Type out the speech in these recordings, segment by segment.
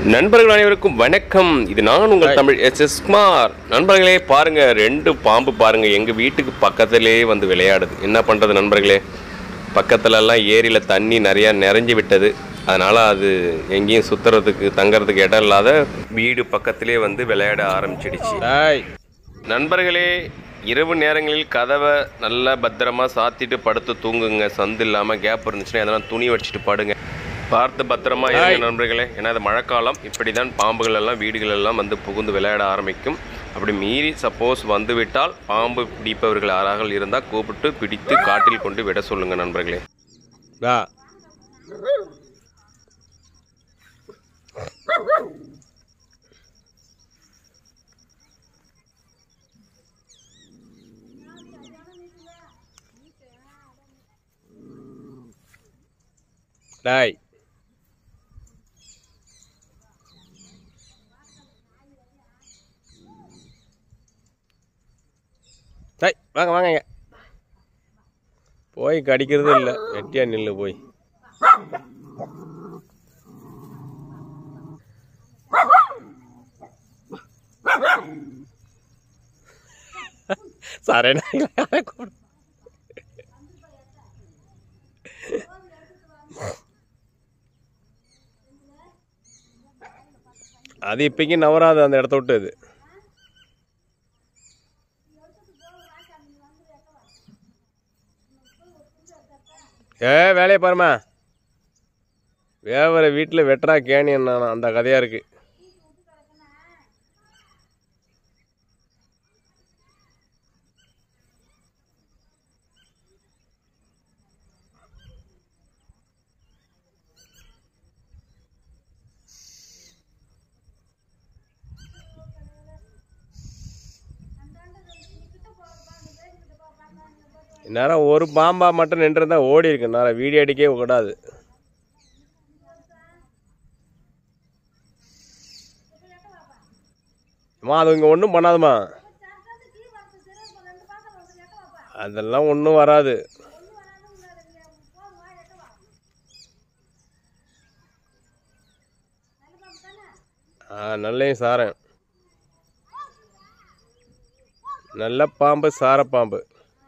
நண்பர்கள் அனைவருக்கும் வணக்கம் இது நான் உங்கள் தமிழ் எஸ் எஸ் குமார் நண்பர்களே பாருங்க ரெண்டு பாம்பு பாருங்க எங்க வீட்டுக்கு பக்கத்திலே வந்து விளையாடுது என்ன பண்றது நண்பர்களே பக்கத்துல எல்லாம் ஏரியில தண்ணி நிறைய நிறைஞ்சு விட்டது அதனால அது எங்கேயும் சுத்துறதுக்கு தங்கறதுக்கு இடம் இல்லாத வீடு பக்கத்திலே வந்து விளையாட ஆரம்பிச்சிடுச்சு டாய் நண்பர்களே இரவு நேரங்களில் கதவை நல்லா பத்திரமா சாத்திட்டு படுத்து தூங்குங்க சந்து இல்லாமல் கேப் இருந்துச்சுன்னா எதனா துணி வச்சுட்டு படுங்க பார்த்து பத்திரமா இருங்க நண்பர்களே ஏன்னா அது மழைக்காலம் இப்படி தான் பாம்புகள் எல்லாம் வீடுகள் எல்லாம் வந்து புகுந்து விளையாட ஆரம்பிக்கும் அப்படி மீறி சப்போஸ் வந்துவிட்டால் பாம்பு பிடிப்பவர்கள் யாராக இருந்தால் கூப்பிட்டு பிடித்து காட்டில் கொண்டு விட சொல்லுங்க நண்பர்களே டா டாய் டாய் வாங்க வாங்க இங்க. போய் கடிக்கிறது இல்லை வெட்டியா நில்லு போய் సరేనా அது இப்போக்கி நவராது அந்த இடத்த விட்டு அது ஏ வேலையை பாருமா வேவர வீட்டில் வெட்டுறா கேணி என்ன அந்த கதையாக இருக்கு இந்நேரம் ஒரு பாம்பா மட்டும் நின்றுருந்தா ஓடி இருக்கு நான் வீடியோ அடிக்கவே கூடாது அம்மா அது இங்கே ஒன்றும் பண்ணாதுமா அதெல்லாம் ஒன்றும் வராது ஆ நல்லையும் சாரேன் நல்ல பாம்பு சார பாம்பு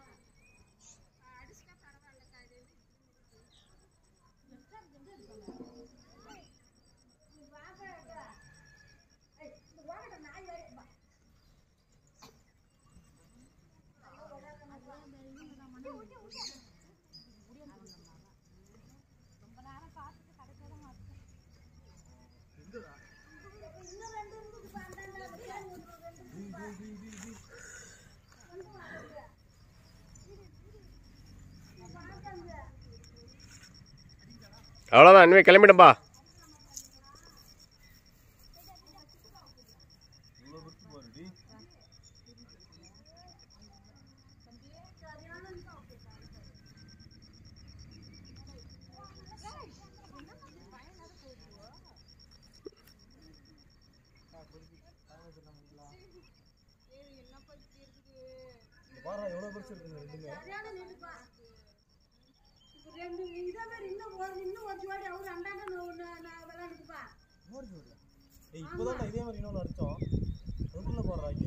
அவ்வளோதான் இனிமேல் கிளம்பிடும்பா ரெண்டு இதே மாதிரி இன்னும் ஒரு இன்னும் ஒரு ஜோடி அவரு அண்டாண்ட விளையாடுதுப்பா ஏய் இப்போதான் இதே மாதிரி இன்னொன்று அடிச்சோம் ரெண்டுல போடுறாங்க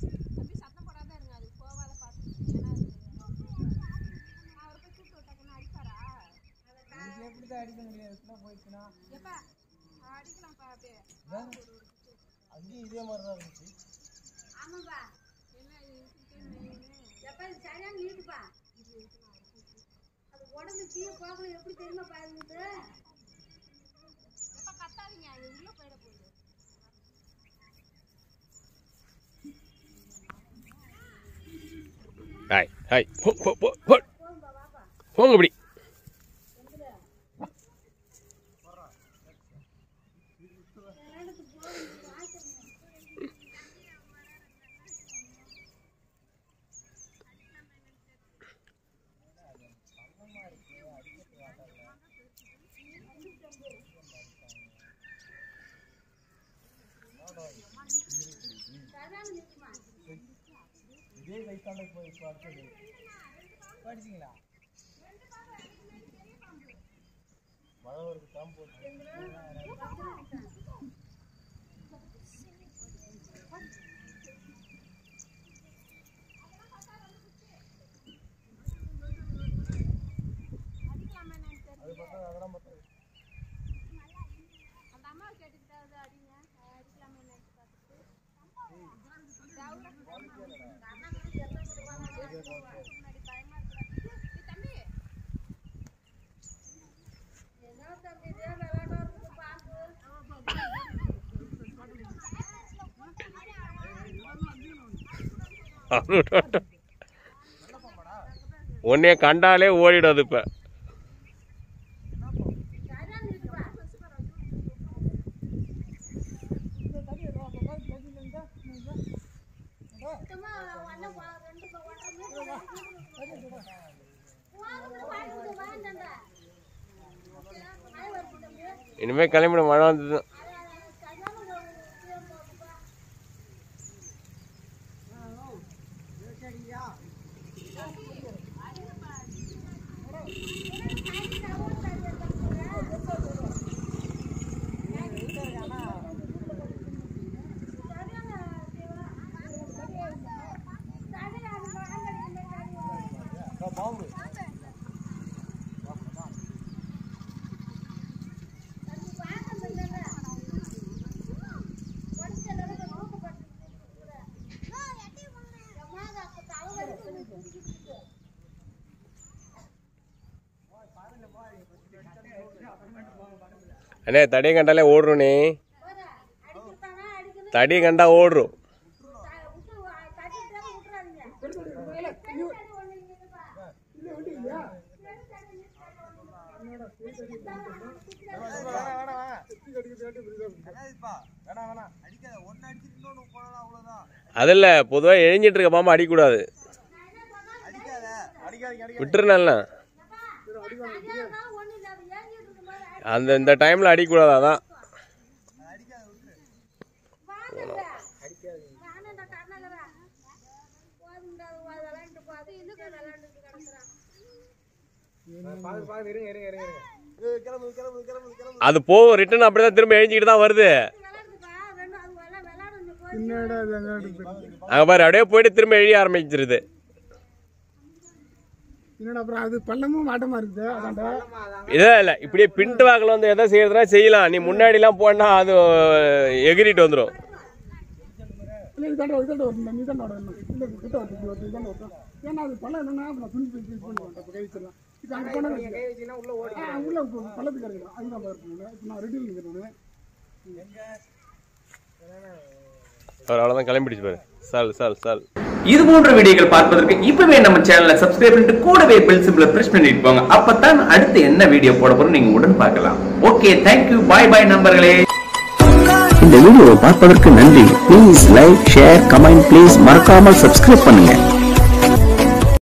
இது எப்படி தான் அடிக்க முடியாது இப்படிலாம் போயிடுச்சுன்னா வேற? அங்கேயும் இதே மாதிரி தான் இருந்துச்சு ஆமாப்பா எப்ப இது சரியான நீட்டுப்பா அது உடம்பு தீய போகல எப்படி தெரியுமா பாருங்க ஹாய் ஹாய் போ போ போ போ போங்க இப்படி இதே கைத்தாண்ட போய் இப்போ அடிச்சது படிச்சிங்களா மழை வருது காம்பு அது பக்கம் அதெல்லாம் பக்கம் அந்த அம்மா கேட்டுக்கிட்டாவது அடிங்க அடிக்கலாமே நினைச்சு பார்த்துட்டு உன்னைய கண்டாலே ஓடிடும் அது இப்போ இனிமேல் கிளம்பிடும் மழை வந்தது ஆ, பாம்பு அண்ணே தடியை கண்டாலே ஓடுறோம் நீ தடியை கண்டா ஓடுறோம் வேணாம் வேணாம் அடிக்காத ஒன்னு அடிச்சுட்டு இன்னொன்னு போனா அவ்வளவுதான் அதில் பொதுவாக எழிஞ்சிட்டு இருக்க பாம்பு அடிக்கக்கூடாது அடிக்காத அடிக்காதீங்க அடிக்காத விட்டுரு நல்லா அந்த இந்த டைமில் அடிக்கக்கூடாது அதான் அடிக்காத விட்டுரு பாத்து பாத்து இருங்க இருங்க இருங்க இருங்க ஏய், கிளம்பு கிளம்பு கிளம்பு கிளம்பு அது போகும் ரிட்டர்ன் அப்படி தான் திரும்ப எழுஞ்சிக்கிட்டு தான் வருது அங்கே பாரு அப்படியே போயிட்டு திரும்ப எழிய ஆரம்பிச்சிருது என்னடா அப்புறம் அது பள்ளமும் மாட்டமா இருக்குது அதான்டா இதே இல்லை இப்படியே பின்ட்டு வாக்கில் வந்து எதை செய்யறதுனா செய்யலாம் நீ முன்னாடிலாம் போனா அது எகிரிட்டு வந்துடும் இல்லை இதாண்ட இதாண்ட வரணும் நீ தாண்ட வரணும் இல்லை கிட்ட வந்து இப்படி வந்து இதாண்ட வரணும் ஏன்னா அது பள்ளம் என்னன்னா அப்புறம் துணி துணி துணி பண்ணி இப்போ கை வச்சிடலாம் இப்போ அங்கே போனால் கை வச்சீங்கன்னா உள்ள ஓடி ஆ உள்ள இப்போ பள்ளத்துக்கு இறங்கலாம் அதுதான் இருக்கணும் இப்போ நான் ரெடியில் நிற்கிறேன் அவர் அவ்வளோதான் கிளம்பிடுச்சு பாரு சால் சால் சால் இது போன்ற வீடியோக்கள் பார்ப்பதற்கு இப்பவே நம்ம சேனலை சப்ஸ்கிரைப் பண்ணிட்டு கூடவே பெல் சிம்பிளை பிரஸ் பண்ணிட்டு போங்க அப்பதான் அடுத்து என்ன வீடியோ போட போறோம் நீங்க உடன் பார்க்கலாம் ஓகே தேங்க்யூ பாய் பாய் நண்பர்களே இந்த வீடியோவை பார்ப்பதற்கு நன்றி please like share comment please மறக்காமல் சப்ஸ்கிரைப் பண்ணுங்க